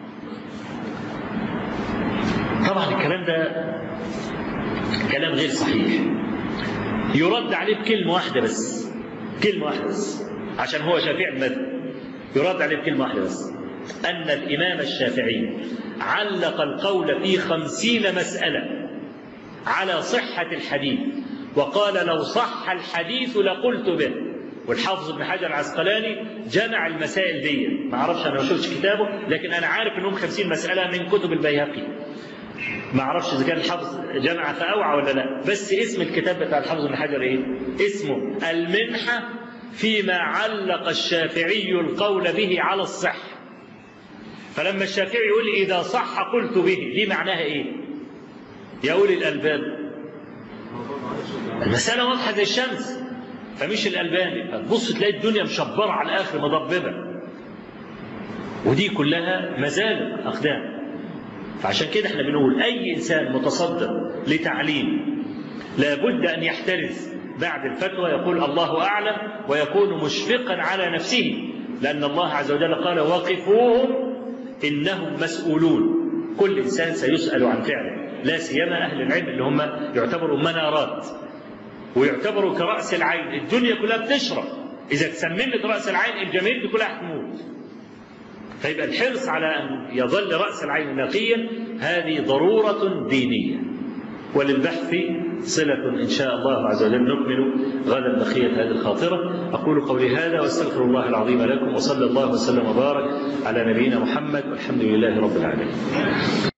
طبعا الكلام ده كلام غير صحيح يرد عليه بكلمه واحده بس كلمه واحده بس عشان هو شافعي المذهب يرد عليه بكلمة واحدة بس أن الإمام الشافعي علق القول في خمسين مسألة على صحة الحديث وقال لو صح الحديث لقلت به والحافظ ابن حجر العسقلاني جمع المسائل دي ما اعرفش انا ما شفتش كتابه لكن انا عارف انهم 50 مساله من كتب البيهقي ما اعرفش اذا كان الحافظ جمع فاوعى ولا لا بس اسم الكتاب بتاع الحافظ ابن حجر ايه اسمه المنحه فيما علق الشافعي القول به على الصحة فلما الشافعي يقول إذا صح قلت به دي معناها إيه يا أولي الألباب المسألة واضحة زي الشمس فمش الألباني فتبص تلاقي الدنيا مشبرة على الآخر مضببة ودي كلها مزالق أقدام فعشان كده احنا بنقول أي إنسان متصدر لتعليم لابد أن يحترز بعد الفتوى يقول الله أعلم ويكون مشفقا على نفسه لأن الله عز وجل قال وقفوهم إنهم مسؤولون كل إنسان سيسأل عن فعله لا سيما أهل العلم اللي هم يعتبروا منارات ويعتبروا كرأس العين الدنيا كلها بتشرب إذا تسممت رأس العين الجماهير دي كلها هتموت فيبقى الحرص على أن يظل رأس العين نقيا هذه ضرورة دينية وللبحث صلة إن شاء الله عز وجل نكمل غدا بقية هذه الخاطرة أقول قولي هذا واستغفر الله العظيم لكم وصلى الله وسلم وبارك على نبينا محمد والحمد لله رب العالمين